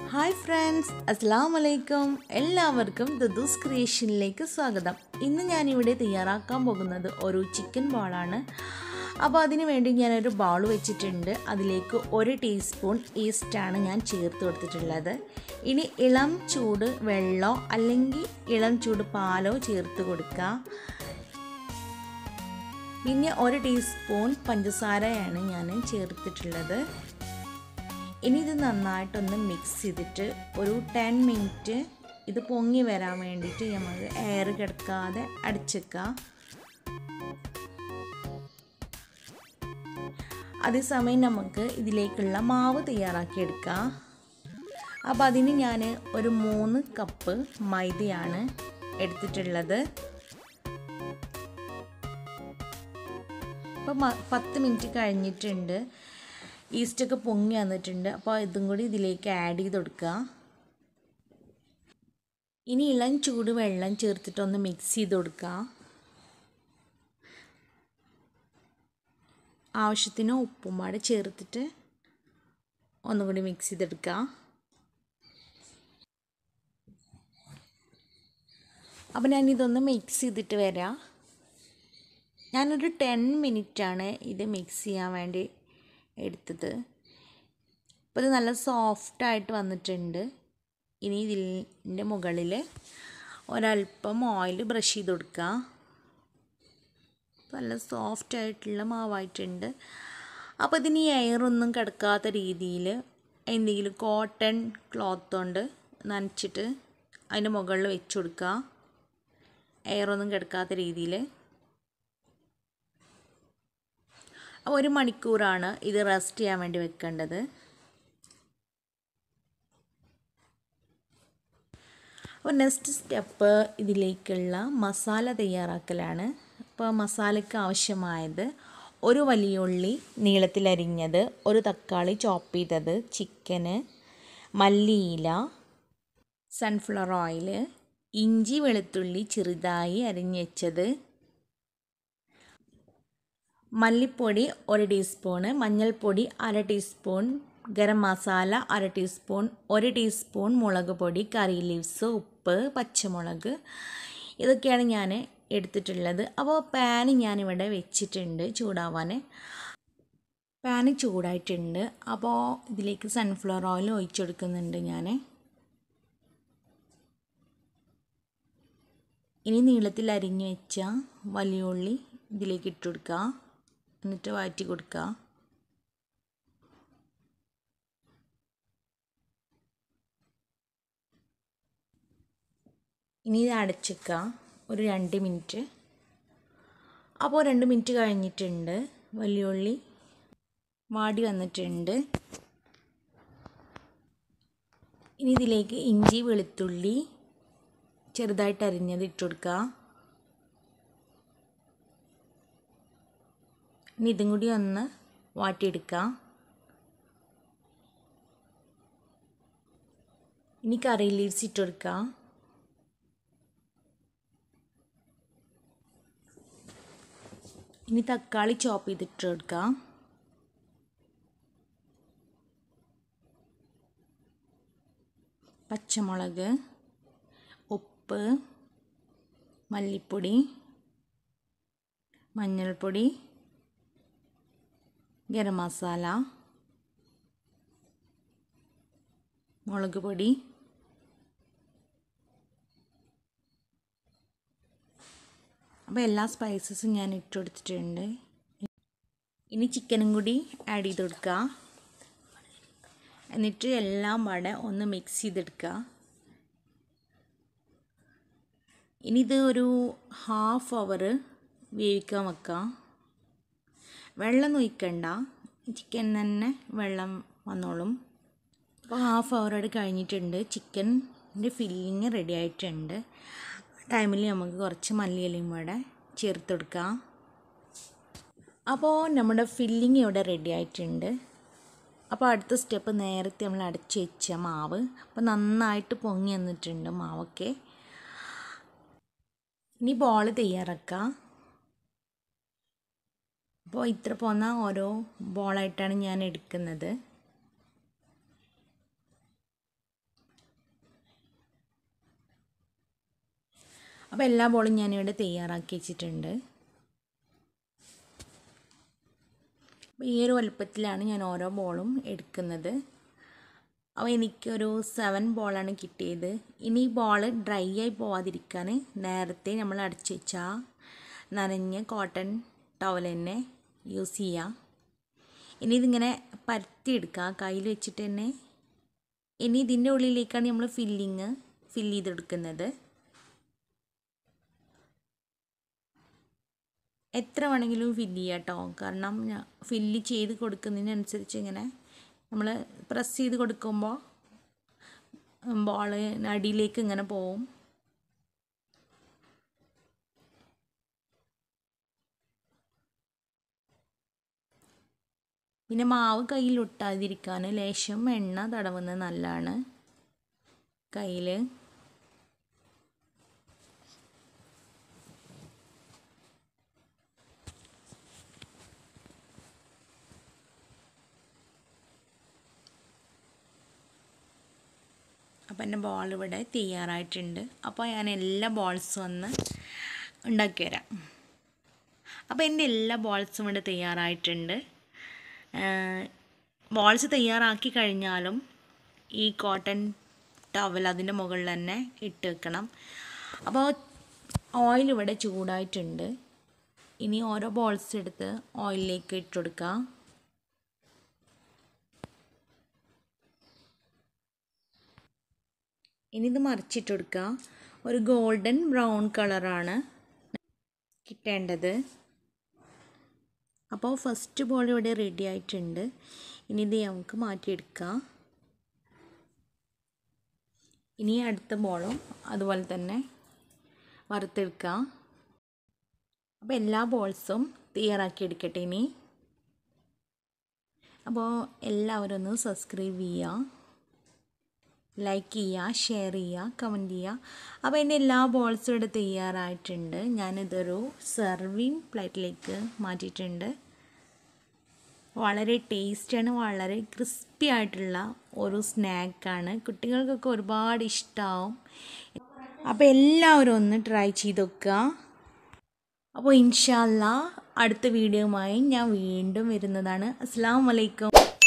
hi friends അസ്സാം വലൈക്കും എല്ലാവർക്കും ദുദൂസ് ക്രിയേഷനിലേക്ക് സ്വാഗതം ഇന്ന് ഞാനിവിടെ തയ്യാറാക്കാൻ പോകുന്നത് ഒരു ചിക്കൻ ബോളാണ് അപ്പോൾ അതിന് വേണ്ടി ഞാനൊരു ബൗൾ വെച്ചിട്ടുണ്ട് അതിലേക്ക് ഒരു ടീസ്പൂൺ ഈസ്റ്റാണ് ഞാൻ ചേർത്ത് കൊടുത്തിട്ടുള്ളത് ഇനി ഇളം ചൂട് വെള്ളമോ അല്ലെങ്കിൽ ഇളം ചൂട് പാലോ ചേർത്ത് കൊടുക്കുക പിന്നെ ഒരു ടീസ്പൂൺ പഞ്ചസാരയാണ് ഞാൻ ചേർത്തിട്ടുള്ളത് ഇനി ഇത് നന്നായിട്ടൊന്ന് മിക്സ് ചെയ്തിട്ട് ഒരു ടെൻ മിനിറ്റ് ഇത് പൊങ്ങി വരാൻ വേണ്ടിയിട്ട് നമുക്ക് എയർ കിടക്കാതെ അടിച്ചേക്കുക അതേസമയം നമുക്ക് ഇതിലേക്കുള്ള മാവ് തയ്യാറാക്കി എടുക്കാം അപ്പോൾ അതിന് ഞാൻ ഒരു മൂന്ന് കപ്പ് മൈദയാണ് എടുത്തിട്ടുള്ളത് ഇപ്പോൾ പത്ത് മിനിറ്റ് കഴിഞ്ഞിട്ടുണ്ട് ഈസ്റ്റൊക്കെ പൊങ്ങി വന്നിട്ടുണ്ട് അപ്പോൾ ഇതും കൂടി ഇതിലേക്ക് ആഡ് ചെയ്ത് കൊടുക്കുക ഇനി ഇളം ചൂട് വെള്ളം ചേർത്തിട്ടൊന്ന് മിക്സ് ചെയ്ത് കൊടുക്കുക ആവശ്യത്തിന് ഉപ്പും പാടെ ചേർത്തിട്ട് ഒന്നുകൂടി മിക്സ് ചെയ്തെടുക്കുക അപ്പോൾ ഞാനിതൊന്ന് മിക്സ് ചെയ്തിട്ട് വരാം ഞാനൊരു ടെൻ മിനിറ്റാണ് ഇത് മിക്സ് ചെയ്യാൻ വേണ്ടി എടുത്തത് അപ്പോൾ ഇത് നല്ല സോഫ്റ്റായിട്ട് വന്നിട്ടുണ്ട് ഇനി ഇതിൻ്റെ മുകളിൽ ഒരല്പം ഓയിൽ ബ്രഷ് ചെയ്ത് കൊടുക്കുക നല്ല സോഫ്റ്റ് ആയിട്ടുള്ള മാവായിട്ടുണ്ട് അപ്പോൾ ഇതിന് എയറൊന്നും കിടക്കാത്ത രീതിയിൽ എന്തെങ്കിലും കോട്ടൺ ക്ലോത്ത് കൊണ്ട് നനച്ചിട്ട് അതിൻ്റെ മുകളിൽ വെച്ച് കൊടുക്കുക എയറൊന്നും കിടക്കാത്ത രീതിയിൽ ഒരു മണിക്കൂറാണ് ഇത് റെസ്റ്റ് ചെയ്യാൻ വേണ്ടി വെക്കേണ്ടത് അപ്പോൾ നെക്സ്റ്റ് സ്റ്റെപ്പ് ഇതിലേക്കുള്ള മസാല തയ്യാറാക്കലാണ് അപ്പോൾ മസാലയ്ക്ക് ആവശ്യമായത് ഒരു വലിയ ഉള്ളി നീളത്തിലരിഞ്ഞത് ഒരു തക്കാളി ചോപ്പ് ചെയ്തത് ചിക്കന് മല്ലിയില സൺഫ്ലവർ ഓയിൽ ഇഞ്ചി വെളുത്തുള്ളി ചെറുതായി അരിഞ്ഞ് വെച്ചത് മല്ലിപ്പൊടി ഒരു ടീസ്പൂണ് മഞ്ഞൾപ്പൊടി അര ടീസ്പൂൺ ഗരം മസാല അര ടീസ്പൂൺ ഒരു ടീസ്പൂൺ മുളക് പൊടി കറി ലീവ്സ് ഉപ്പ് പച്ചമുളക് ഇതൊക്കെയാണ് ഞാൻ എടുത്തിട്ടുള്ളത് അപ്പോൾ പാന് ഞാനിവിടെ വെച്ചിട്ടുണ്ട് ചൂടാവാൻ പാന് ചൂടായിട്ടുണ്ട് അപ്പോൾ ഇതിലേക്ക് സൺഫ്ലവർ ഓയിൽ ഒഴിച്ചെടുക്കുന്നുണ്ട് ഞാൻ ഇനി നീളത്തിൽ അരിഞ്ഞു വെച്ച വലിയ ഉള്ളി ഇതിലേക്ക് ഇട്ട് കൊടുക്കുക എന്നിട്ട് വാറ്റി കൊടുക്കുക ഇനി ഇത് അടച്ചിക്കുക ഒരു രണ്ട് മിനിറ്റ് അപ്പോൾ രണ്ട് മിനിറ്റ് കഴിഞ്ഞിട്ടുണ്ട് വലിയുള്ളി വാടി വന്നിട്ടുണ്ട് ഇനി ഇതിലേക്ക് ഇഞ്ചി വെളുത്തുള്ളി ചെറുതായിട്ട് അരിഞ്ഞത് ഇട്ട് കൊടുക്കുക ഇനി ഇതും കൂടി ഒന്ന് വാട്ടിയെടുക്കാം ഇനി കറി ലീവ്സ് ഇട്ട് കൊടുക്കാം ഇനി തക്കാളി ചോപ്പ് ചെയ്തിട്ട് കൊടുക്കാം പച്ചമുളക് ഉപ്പ് മല്ലിപ്പൊടി മഞ്ഞൾപ്പൊടി ഗരം മസാല മുളക് പൊടി അപ്പോൾ എല്ലാ സ്പൈസസും ഞാൻ ഇട്ട് കൊടുത്തിട്ടുണ്ട് ഇനി ചിക്കനും കൂടി ആഡ് ചെയ്ത് കൊടുക്കുക എന്നിട്ട് എല്ലാം വട ഒന്ന് മിക്സ് ചെയ്തെടുക്കുക ഇനി ഇത് ഒരു ഹാഫ് അവർ വേവിക്കാൻ വെക്കാം വെള്ളം ഒഴിക്കണ്ട ചിക്കൻ തന്നെ വെള്ളം വന്നോളും അപ്പോൾ ഹാഫ് അവറോട് കഴിഞ്ഞിട്ടുണ്ട് ചിക്കൻ്റെ ഫില്ലിങ് റെഡി ആയിട്ടുണ്ട് ടൈമിൽ നമുക്ക് കുറച്ച് മല്ലിയിലയും കൂടെ ചേർത്ത് കൊടുക്കാം അപ്പോൾ നമ്മുടെ ഫില്ലിങ് ഇവിടെ റെഡി ആയിട്ടുണ്ട് അപ്പോൾ അടുത്ത സ്റ്റെപ്പ് നേരത്തെ നമ്മൾ അടച്ച് വെച്ച മാവ് അപ്പോൾ നന്നായിട്ട് പൊങ്ങി വന്നിട്ടുണ്ട് മാവൊക്കെ ഇനി ബോൾ തയ്യാറാക്കാം അപ്പോൾ ഇത്ര പോന്ന ഓരോ ബോളായിട്ടാണ് ഞാൻ എടുക്കുന്നത് അപ്പോൾ എല്ലാ ബോളും ഞാനിവിടെ തയ്യാറാക്കി വെച്ചിട്ടുണ്ട് അപ്പോൾ ഈ ഒരു വലുപ്പത്തിലാണ് ഞാൻ ഓരോ ബോളും എടുക്കുന്നത് അപ്പോൾ എനിക്കൊരു സെവൻ ബോളാണ് കിട്ടിയത് ഇനി ഈ ബോൾ ഡ്രൈ ആയി പോവാതിരിക്കാൻ നേരത്തെ നമ്മൾ അടച്ചു വെച്ച നനഞ്ഞ കോട്ടൺ ടവൽ തന്നെ യൂസ് ചെയ്യാം ഇനി ഇതിങ്ങനെ പരത്തിയെടുക്കുക കയ്യിൽ വെച്ചിട്ട് തന്നെ ഇനി ഇതിൻ്റെ ഉള്ളിലേക്കാണ് നമ്മൾ ഫില്ലിങ് ഫില്ല് ചെയ്തെടുക്കുന്നത് എത്ര വേണമെങ്കിലും ഫില്ല് ചെയ്യാം കേട്ടോ കാരണം ഫില്ല് ചെയ്ത് കൊടുക്കുന്നതിനനുസരിച്ച് ഇങ്ങനെ നമ്മൾ പ്രസ് ചെയ്ത് കൊടുക്കുമ്പോൾ ബോൾ അടിയിലേക്ക് ഇങ്ങനെ പോവും പിന്നെ മാവ് കയ്യിൽ ഒട്ടാതിരിക്കാൻ ലേശം എണ്ണ തടവുന്നത് നല്ലതാണ് കയ്യിൽ അപ്പോൾ എൻ്റെ ബോൾ ഇവിടെ തയ്യാറായിട്ടുണ്ട് അപ്പോൾ ഞാൻ എല്ലാ ബോൾസും ഒന്ന് ഉണ്ടാക്കി വരാം അപ്പോൾ എൻ്റെ എല്ലാ ബോൾസും ഇവിടെ തയ്യാറായിട്ടുണ്ട് ബോൾസ് തയ്യാറാക്കി കഴിഞ്ഞാലും ഈ കോട്ടൺ ടവൽ അതിൻ്റെ മുകളിൽ തന്നെ ഇട്ട് വെക്കണം അപ്പോൾ ഓയിൽ ഇവിടെ ചൂടായിട്ടുണ്ട് ഇനി ഓരോ ബോൾസ് എടുത്ത് ഓയിലിലേക്ക് ഇട്ട് കൊടുക്കുക ഇനി ഇത് മറിച്ചിട്ട് കൊടുക്കുക ഒരു ഗോൾഡൻ ബ്രൗൺ കളറാണ് കിട്ടേണ്ടത് അപ്പോൾ ഫസ്റ്റ് ബോൾ ഇവിടെ റെഡി ആയിട്ടുണ്ട് ഇനി ഇത് നമുക്ക് മാറ്റിയെടുക്കാം ഇനി അടുത്ത ബോളും അതുപോലെ തന്നെ വറുത്തെടുക്കാം അപ്പോൾ എല്ലാ ബോൾസും തയ്യാറാക്കി എടുക്കട്ടെ ഇനി അപ്പോൾ എല്ലാവരും ഒന്ന് സബ്സ്ക്രൈബ് ചെയ്യുക ലൈക്ക് ചെയ്യുക ഷെയർ ചെയ്യുക കമൻറ്റ് ചെയ്യുക അപ്പോൾ എൻ്റെ എല്ലാ ബോൾസും ഇവിടെ തയ്യാറായിട്ടുണ്ട് ഞാനിതൊരു സെർവിങ് പ്ലേറ്റിലേക്ക് മാറ്റിയിട്ടുണ്ട് വളരെ ടേസ്റ്റാണ് വളരെ ക്രിസ്പി ആയിട്ടുള്ള ഒരു സ്നാക്കാണ് കുട്ടികൾക്കൊക്കെ ഒരുപാട് ഇഷ്ടമാവും അപ്പോൾ എല്ലാവരും ഒന്ന് ട്രൈ ചെയ്ത് നോക്കുക അപ്പോൾ ഇൻഷാല്ല അടുത്ത വീഡിയോയുമായി ഞാൻ വീണ്ടും വരുന്നതാണ് അസ്സാം വലൈക്കും